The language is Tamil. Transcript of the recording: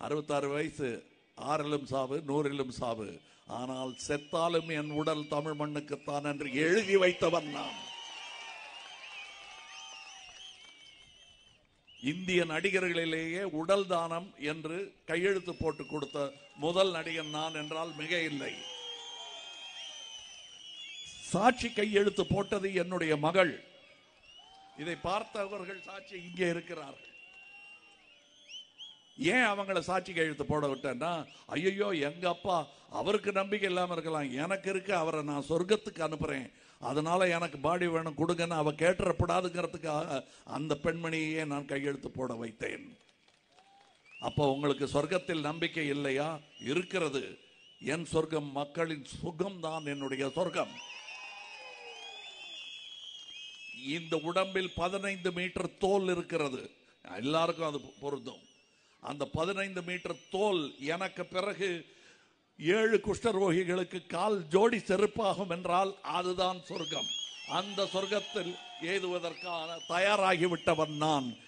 அறுபத்தாறு வயசு ஆறிலும் சாவு நூறிலும் சாவு ஆனால் செத்தாலும் என் உடல் தமிழ் மண்ணுக்குத்தான் என்று எழுதி வைத்தவன் நான் இந்திய நடிகர்களிலேயே உடல் தானம் என்று கையெழுத்து போட்டு கொடுத்த முதல் நடிகன் நான் என்றால் மிக இல்லை சாட்சி கையெழுத்து போட்டது என்னுடைய மகள் இதை பார்த்தவர்கள் சாட்சி இங்கே இருக்கிறார்கள் ஏன் அவங்கள சாட்சி கையெழுத்து போட விட்டேன்னா ஐயோ எங்க அப்பா அவருக்கு நம்பிக்கை இல்லாம இருக்கலாம் எனக்கு இருக்கு அவரை நான் சொர்க்கத்துக்கு அனுப்புறேன் அதனால எனக்கு பாடி வேணும் கொடுங்கன்னு அவ கேட்டுறப்படாதுங்கிறதுக்காக அந்த பெண்மணியே நான் கையெழுத்து போட வைத்தேன் அப்போ உங்களுக்கு சொர்க்கத்தில் நம்பிக்கை இல்லையா இருக்கிறது என் சொர்க்கம் மக்களின் சுகம் தான் என்னுடைய சொர்க்கம் இந்த உடம்பில் பதினைந்து மீட்டர் தோல் இருக்கிறது எல்லாருக்கும் அது பொருந்தும் அந்த பதினைந்து மீட்டர் தோல் எனக்கு பிறகு ஏழு குஷ்டரோகிகளுக்கு கால் ஜோடி செருப்பாகும் என்றால் அதுதான் சொர்க்கம் அந்த சொர்க்கத்தில் ஏதுவதற்கான தயாராகிவிட்டவன் நான்